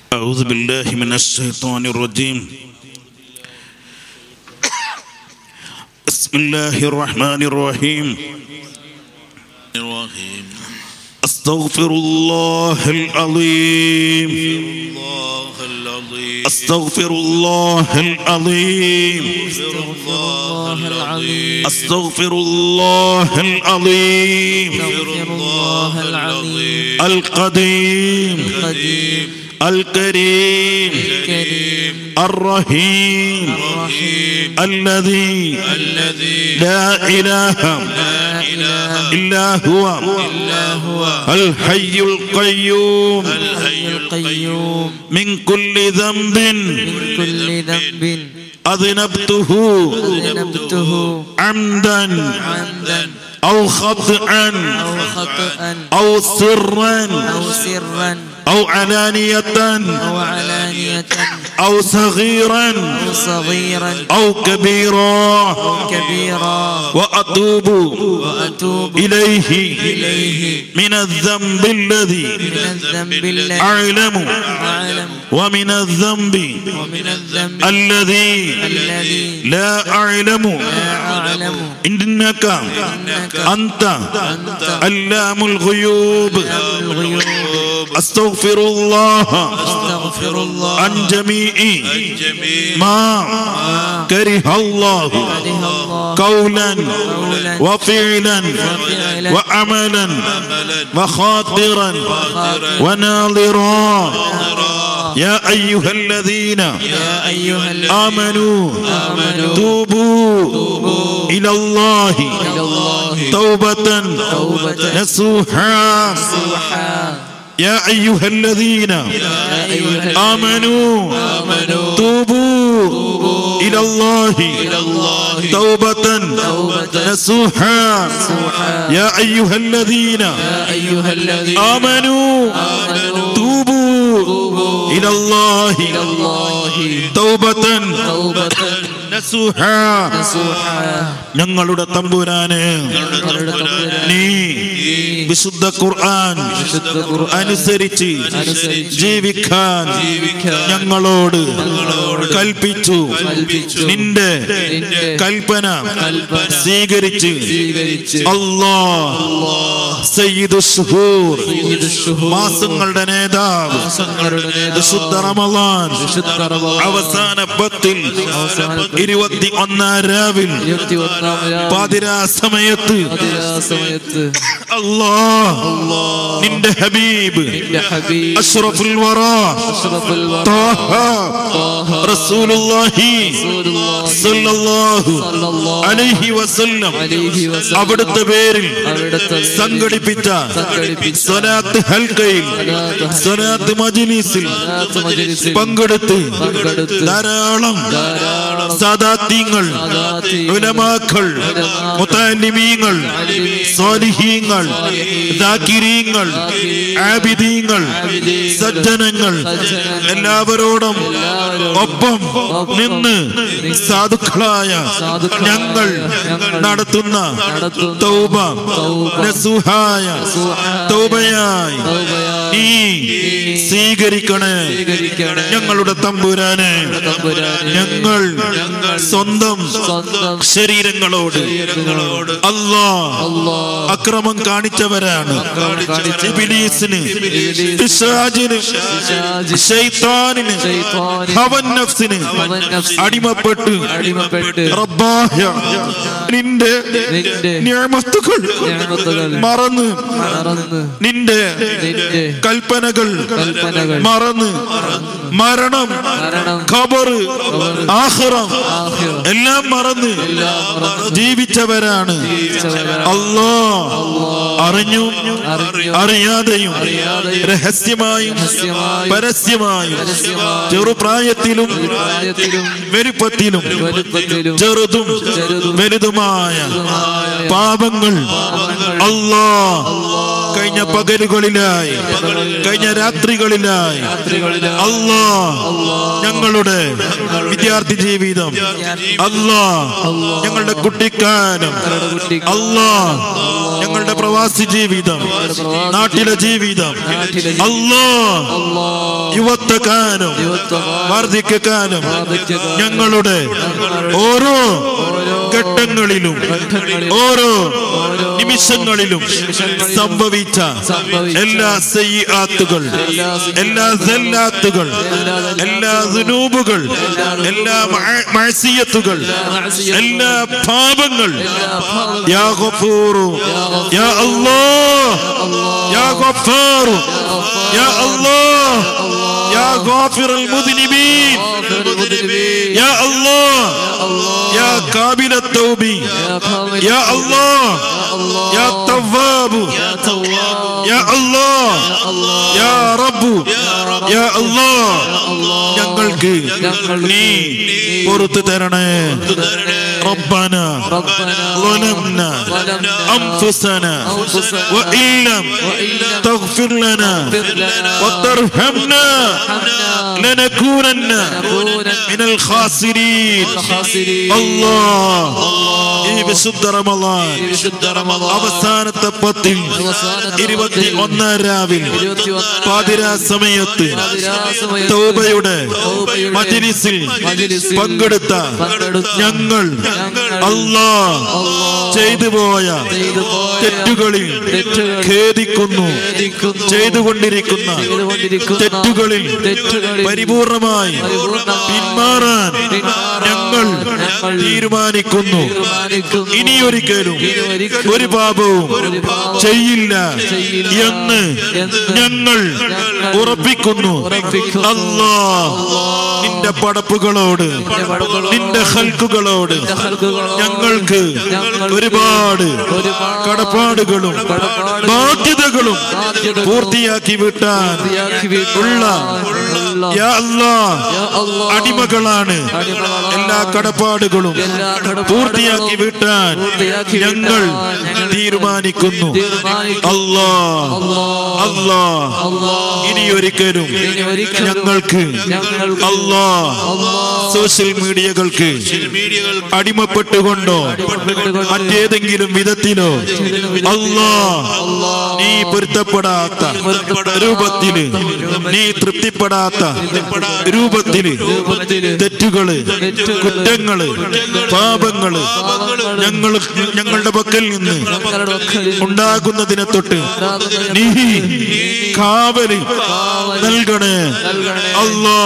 أعوذ بالله من الشيطان الرجيم بسم الله الرحمن الرحيم الرحيم أستغفر الله العظيم الله العظيم أستغفر الله العظيم الله العظيم أستغفر الله العظيم استغفر الله العظيم القديم القديم الكريم الكريم الرحيم الرحيم الذي الذي لا إله لا إله إلا هو إلا هو الحي القيوم الحي القيوم من كل ذنب من كل ذنب أذنبته ذنبته عمدا عمدا أو خطأ أو خطأ أو سرا أو سرا أو علانية أو علانية أو صغيرا أو صغيرا أو كبيرا أو كبيرا وأتوب وأتوب إليه إليه من الذنب الذي من الذنب الذي أعلم أعلم ومن الذنب ومن الذنب الذي الذي لا أعلم لا أعلم إنك إنك أنت أنت علام الغيوب علام الغيوب أستغفر الله أستغفر الله عن جميع الجميع ما كره الله كره الله قولا قولا وفعلا وفعلا وعملا وخاطرا وناظرا يا أيها الذين يا أيها الذين آمنوا آمنوا توبوا إلى الله إلى الله توبة توبة نصوحا نصوحا يا أيها الذين يا أيها آمنوا توبوا إلى الله توبة نصوحا يا أيها الذين يا أيها الذين آمنوا توبوا إلى الله توبة توبة നസുഹാ. نصوحا ഞങ്ങളുടെ തമ്പുരാന് ഞങ്ങളുടെ തമ്പുരാനെ നീ വിശുദ്ധ ഖുർആൻ വിശുദ്ധ ഖുർആൻ അനുസരിച്ച് അനുസരിച്ച് ജീവിക്കാൻ ജീവിക്കാൻ ഞങ്ങളോട് കൽപ്പിച്ചു കൽപ്പിച്ചു. നിന്റെ നിന്റെ കൽപ്പന കൽപ്പന സ്വീകരിച്ച് സ്വീകരിച്ച് അല്ലാ സയ്യിദു ശുഹൂർ സയ്യിദു ശുഹൂർ മാസങ്ങളുടെ നേതാവ് മാസങ്ങളുടെ നേതാവ് വിശുദ്ധ റമളാൻ വിശുദ്ധ റമളാൻ അവസാന പത്തിൽ അവസാന പത്തിൽ ഇരുപത്തി ഒന്നാം രാവിൽ ഇരുപത്തിയൊന്നാം രാവ് പാതിരാ സമയത്ത് അതിരാ സമയത്ത് അല്ലാ നിന്റെ ഹബീബ് നിന്റെ ഹബീബ് അഷ്റഫുൽ വറ അഷ്റഫുൽ വറ താഹ റസൂലുള്ളാഹി റസൂലുള്ളാഹി സല്ലല്ലാഹു സല്ലല്ലാഹു അലൈഹി വസല്ലം അലൈഹി വസല്ലം അവിടുത്തെ പേരിൽ അവിടുത്തെ സംഘടിപ്പിച്ച സംഘടിപ്പിച്ച സ്വലാത്ത് ഹൽക്കയിൽ സ്വലാത്ത് ഹൽക്കയിൽ സ്വലാത്ത് മജ്ലിസിൽ സ്വലാത്ത് മജ്ലിസിൽ പങ്കെടുത്ത് പങ്കെടുത്ത് ധാരാളം ധാരാളം സാദാത്യങ്ങൾ സാദാത്യങ്ങൾ, ഉലമാക്കൾ ഉലമാക്കൾ, മുത്താലിമീങ്ങൾ മുത്തഅല്ലിമീങ്ങൾ, സ്വാലിഹീങ്ങൾ സ്വാലിഹീങ്ങൾ, ദാക്കിരീങ്ങൾ ദാക്കിരീങ്ങൾ, ആബിദീങ്ങൾ ആബിദീങ്ങൾ, സജ്ജനങ്ങൾ സജ്ജനങ്ങൾ, എല്ലാവരോടും എല്ലാവരോടും ഒപ്പം ഒപ്പം നിന്ന് നിന്ന് സാധുക്കളായ സാധുക്കളായ ഞങ്ങൾ ഞങ്ങൾ നടത്തുന്ന നടത്തുന്ന തൗബ തൗബ നസുഹായ നസുഹായ തൗബയായി തൗബയായി നീ സ്വീകരിക്കണേ സ്വീകരിക്കണേ. ഞങ്ങളുടെ തമ്പുരാനെ തമ്പുരാനെ ഞങ്ങൾ സ്വന്തം സ്വന്തം ശരീരങ്ങളോട് ശരീരങ്ങളോട് അല്ലാ അല്ലാ അക്രമം കാണിച്ചവരാണ് കാണിച്ചവരാണ്. ഇബ്ലീസിന് ഇബ്ലീസ്, പിശാചിന് പിശാച്, ശൈത്താനിന് ശൈത്താനിന്, ഹവൻ നഫ്സിന് ഹവൻ നഫ്സിന് അടിമപ്പെട്ട് അടിമപ്പെട്ട് റബ്ബായ നിന്റെ നിന്റെ നിയമത്തുകൾ നിഅമത്തുകൾ മറന്ന് മറന്ന് നിന്റെ നിന്റെ കൽപ്പനകൾ കൽപ്പനകൾ മറന്ന് മരണം മരണം ഖബറ് ആഖിറം ആഖിറം എല്ലാം മറന്ന് എല്ലാം മറന്ന് ജീവിച്ചവരാണ് ജീവിച്ചവരാണ്. അല്ലാ അറിഞ്ഞും അറിഞ്ഞും അറിയാതെയും അറിയാതെയും രഹസ്യമായും രഹസ്യമായും പരസ്യമായും പരസ്യമായും ചെറുപ്രായത്തിലും പ്രായത്തിലും വലുപ്പത്തിലും വലുപ്പത്തിലും ചെറുതും ചെറുതും വലുതുമായ വലുതുമായ പാപങ്ങൾ അല്ലാ കഴിഞ്ഞ കഴിഞ്ഞ പകലുകളിലായി കഴിഞ്ഞ രാത്രികളിലായി അല്ലാ ഞങ്ങളുടെ വിദ്യാർത്ഥി ജീവിതം അല്ലാ ഞങ്ങളുടെ കുട്ടിക്കാലം അല്ലാ ഞങ്ങളുടെ പ്രവാസി ജീവിതം നാട്ടിലെ ജീവിതം അല്ലാ യുവത്വകാലം വാർദ്ധക്യകാലം ഞങ്ങളുടെ ഓരോ ഘട്ടങ്ങളിലും ഓരോ നിമിഷങ്ങളിലും സംഭവിച്ച എല്ലാ സയ്യാത്തുകൾ എല്ലാ സല്ലാത്തുകൾ എല്ലാ ദുനൂബുകൾ എല്ലാ മഅ- മഅസിയത്തുകൾ എല്ലാ പാപങ്ങൾ യാ ഗഫൂറു യാ അല്ലാഹ് യാ ഗഫാറു യാ അല്ലാഹ് യാ ഗാഫിറൽ മുദ്നിബീൻ യാ അല്ലാഹ് യാ കാബില التوبي يا الله يا تواب يا الله يا رب يا الله ഞങ്ങൾക്ക് നീ പുറത്തു തരണേ ربنا ظلمنا أنفسنا وإن لم تغفر لنا وترحمنا لنكونن من الخاسرين الله ഈ വിശുദ്ധ റമളാൻ അവസാനത്തെ പത്തിൽ ഇരുപത്തി ഒന്നാം രാവിൽ പാതിരാ സമയത്ത് തൗബയുടെ മജ്ലിസിൽ പങ്കെടുത്ത ഞങ്ങൾ അല്ലാ ചെയ്തു പോയ തെറ്റുകളിൽ ഖേദിക്കുന്നു ചെയ്തുകൊണ്ടിരിക്കുന്ന തെറ്റുകളിൽ പരിപൂർണമായി പിന്മാറാൻ ഞങ്ങൾ തീരുമാനിക്കുന്നു ഇനിയൊരിക്കലും ഒരു പാപവും ചെയ്യില്ല എന്ന് ഞങ്ങൾ ഉറപ്പിക്കുന്നു അല്ലാ നിന്റെ പടപ്പുകളോട് നിന്റെ ഹൽക്കുകളോട് ഞങ്ങൾക്ക് ഒരുപാട് കടപ്പാടുകളും ബാധ്യതകളും പൂർത്തിയാക്കി വിട്ടാൻ ഉള്ള യാ അല്ലാ അടിമകളാണ് എല്ലാ കടപ്പാടുകളും പൂർത്തിയാക്കി വിട്ടാൻ ഞങ്ങൾ തീരുമാനിക്കുന്നു അല്ലാ അല്ലാ ഇനിയൊരിക്കലും ഞങ്ങൾക്ക് അല്ലാ സോഷ്യൽ മീഡിയകൾക്ക് അടിമപ്പെട്ടുകൊണ്ടോ മറ്റേതെങ്കിലും വിധത്തിലോ അല്ലാ നീ പൊരുത്തപ്പെടാത്ത രൂപത്തില് നീ തൃപ്തിപ്പെടാത്ത രൂപത്തില് തെറ്റുകള് കുറ്റങ്ങള് പാപങ്ങള് ഞങ്ങൾ ഞങ്ങളുടെ പക്കൽ നിന്ന് ഉണ്ടാകുന്നതിനെ തൊട്ട് നീ കാവല് നൽകണേ അല്ലാ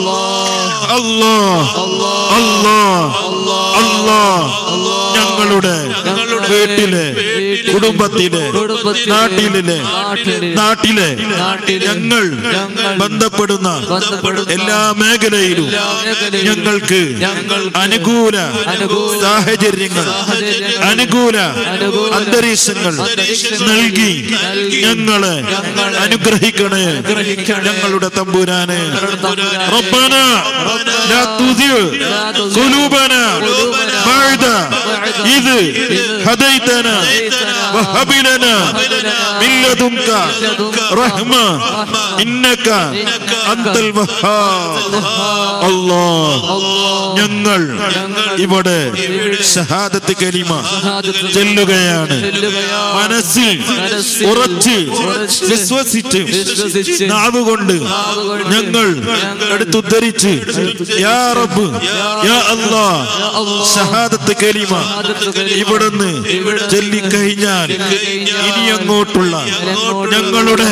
അല്ലാ അല്ലാ അല്ലാ ഞങ്ങളുടെ വീട്ടിലെ കുടുംബത്തിലെ നാട്ടിലെ നാട്ടിലെ ഞങ്ങൾ ബന്ധപ്പെടുന്ന എല്ലാ മേഖലയിലും ഞങ്ങൾക്ക് അനുകൂല സാഹചര്യങ്ങൾ അനുകൂല അന്തരീക്ഷങ്ങൾ നൽകി ഞങ്ങളെ അനുഗ്രഹിക്കണേ ഞങ്ങളുടെ തമ്പുരാനെ ربنا لا تزغ قلوبنا بعد إذ هديتنا وهب لنا من لدنك رحمة إنك أنت الوهاب الله ഞങ്ങൾ ഇവിടെ ഷഹാദത്ത് കലിമ ചെല്ലുകയാണ് മനസ്സിൽ ഉറച്ച് വിശ്വസിച്ച് നാവുകൊണ്ട് ഞങ്ങൾ എടുത്തുദ്ധരിച്ച് യാ റബ്ബ് യാ അല്ലാ ഷഹാദത്ത് കലിമ ഇവിടുന്ന് ചൊല്ലിക്കഴിഞ്ഞാൽ ഇനി അങ്ങോട്ടുള്ള ഞങ്ങളുടെ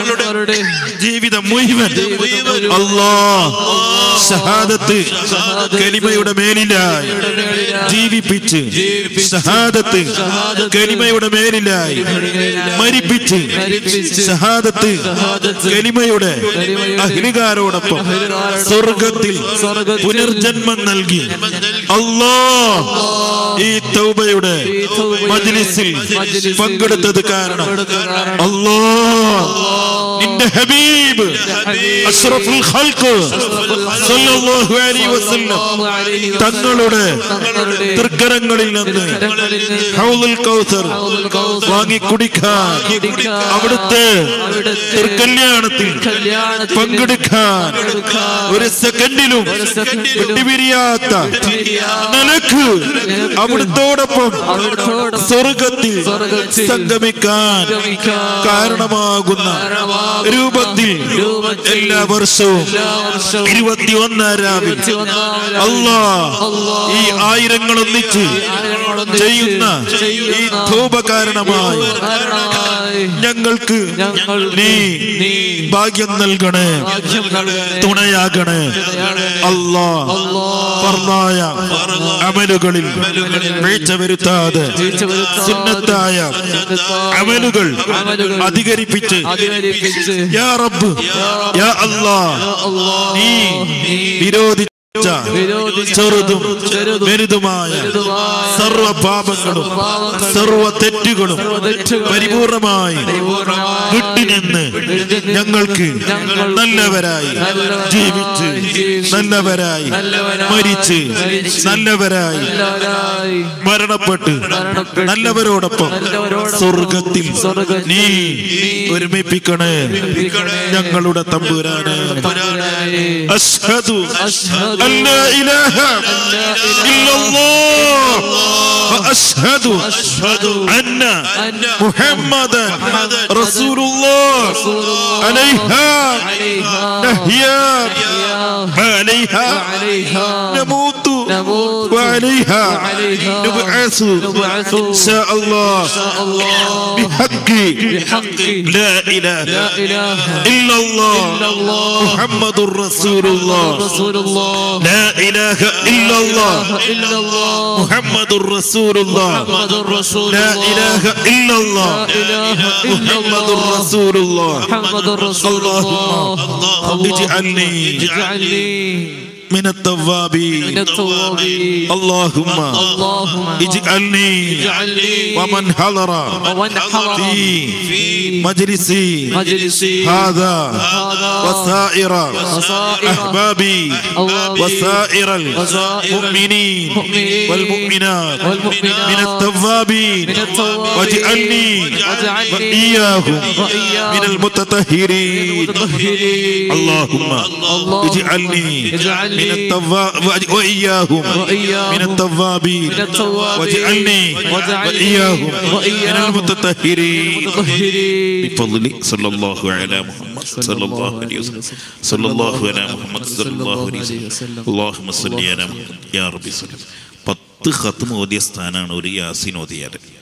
ജീവിതം മുഴുവൻ അല്ലാ ഷഹാദത്ത് കലിമയുടെ മേലിലായി ജീവിപ്പിച്ച് ഷഹാദത്ത് കലിമയുടെ മേലിലായി മരിപ്പിച്ച് ഷഹാദത്ത് കലിമയുടെ അഹ്ലുകാരോടൊപ്പം സ്വർഗത്തിൽ പുനർജന്മം നൽകി അല്ലാ ഈ തൗബയുടെ മജ്ലിസിൽ പങ്കെടുത്തത് കാരണം അല്ലാ നിന്റെ നിന്റെ ഹബീബ് അഷ്റഫുൽ ഖൽഖ് സല്ലല്ലാഹു അലൈഹി വസല്ലം തങ്ങളുടെ തങ്ങളുടെ തൃക്കരങ്ങളിൽ നിന്ന് കരങ്ങളിൽ നിന്ന് ഹൗദുൽ കൗസർ ഹൗദുൽ കൗസർ വാങ്ങി കുടിക്കാൻ കുടിക്കാൻ അവിടുത്തെ അവിടുത്തെ തൃക്കല്യാണത്തിൽ കല്യാണത്തിൽ പങ്കെടുക്കാൻ പങ്കെടുക്കാൻ ഒരു സെക്കൻഡിലും ഒരു സെക്കൻഡിലും വിട്ടുപിരിയാത്ത വിട്ടുപിരിയാത്ത നിനക്ക് അവിടുത്തോടൊപ്പം അവിടുത്തോടൊപ്പം സ്വർഗത്തിൽ സ്വർഗ്ഗത്തിൽ സംഗമിക്കാൻ സംഗമിക്കാൻ കാരണമാകുന്ന കാരണമാകുന്ന രൂപത്തിൽ രൂപത്തിൽ എല്ലാ വർഷവും എല്ലാ വർഷവും ഇരുപത്തിയൊന്നാം രാവിൽ ഇരുപത്തിയൊന്നാം രാവിൽ അല്ലാ അല്ലാ ഈ ആയിരങ്ങൾ ഒന്നിച്ച് ആയിരങ്ങളൊന്നിച്ച് ചെയ്യുന്ന ചെയ്യുന്ന ഈ ധൂപ കാരണമായി കാരണമായി ഞങ്ങൾക്ക് ഞങ്ങൾ നീ നീ ഭാഗ്യം നൽകണേ ഭാഗ്യം നൽകണേ. തുണയാകണേ അല്ലാ അല്ലാ. ഫർദായ അമലുകളിൽ വീഴ്ച വരുത്താതെ വീഴ്ച വരുത്താതെ സുന്നത്തായ അമലുകൾ അമലുകൾ അധികരിപ്പിച്ച് അധികരിപ്പിച്ച് യാ റബ്ബ് യാ അല്ലാ അല്ലാ നീ വിരോധിച്ച വിരോധിച്ച ചെറുതും ചെറുതും വലുതുമായ വലുതുമായ സർവ പാപങ്ങളും പാപങ്ങളും സർവ തെറ്റുകളും തെറ്റുകളും പരിപൂർണമായി പരിപൂർണ്ണമായി വിട്ടുനിന്ന് വിട്ടുനിന്ന് ഞങ്ങൾക്ക് ഞങ്ങൾക്ക് നല്ലവരായി നല്ലവരായി ജീവിച്ച് ജീവിച്ച് നല്ലവരായി നല്ലവരായി മരിച്ച് മരിച്ച് നല്ലവരായി നല്ലവരായി മരണപ്പെട്ട് മരണപ്പെട്ട് നല്ലവരോടൊപ്പം നല്ലവരോടൊപ്പം സ്വർഗത്തിൽ സ്വർഗ്ഗത്തിൽ നീ നീ ഒരുമിപ്പിക്കണേ ഒരുമിപ്പിക്കണേ. ഞങ്ങളുടെ തമ്പുരാന് തമ്പുരാനെ അഷ്ഹദു അഷ്ഹദു അല്ലാ ഇലാഹ ഇല്ലല്ലാഹ് وأشهد أن محمدا رسول الله عليها نحيا عليها عليها نموت نموت وعليها وعليها نبعث نبعث إن شاء الله الله بحق بحق لا إله لا إله إلا الله إلا الله محمد رسول الله رسول الله لا إله إلا الله إلا الله محمد رسول الله محمد رسول لا الله إله إلا الله لا إله إلا محمد الله رسول الله محمد رسول الله اللهم اجعلني اجعلني من التوابين من التوابين اللهم اللهم اجعلني اجعلني ومن حضر ومن حضر في مجلسي مجلسي هذا هذا وسائر وسائر أحبابي أحبابي وسائر وسائر المؤمنين المؤمنين والمؤمنات والمؤمنات من التوابين من التوابين واجعلني واجعلني وإياهم وإياهم من المتطهرين المتطهرين اللهم اللهم اجعلني اجعلني من التواب وإياهم وإياهم من التوابين من التوابين واجعلني واجعلني وإياهم من وإياهم المتطهرين المتطهرين بفضل صلى الله على محمد صلى الله عليه وسلم صلى الله على محمد صلى الله عليه وسلم اللهم صل على محمد يا ربي صل പത്ത് ഖത്മ ഓതിയ സ്ഥാനാണ് ഒരു യാസീൻ ഓതിയാൽ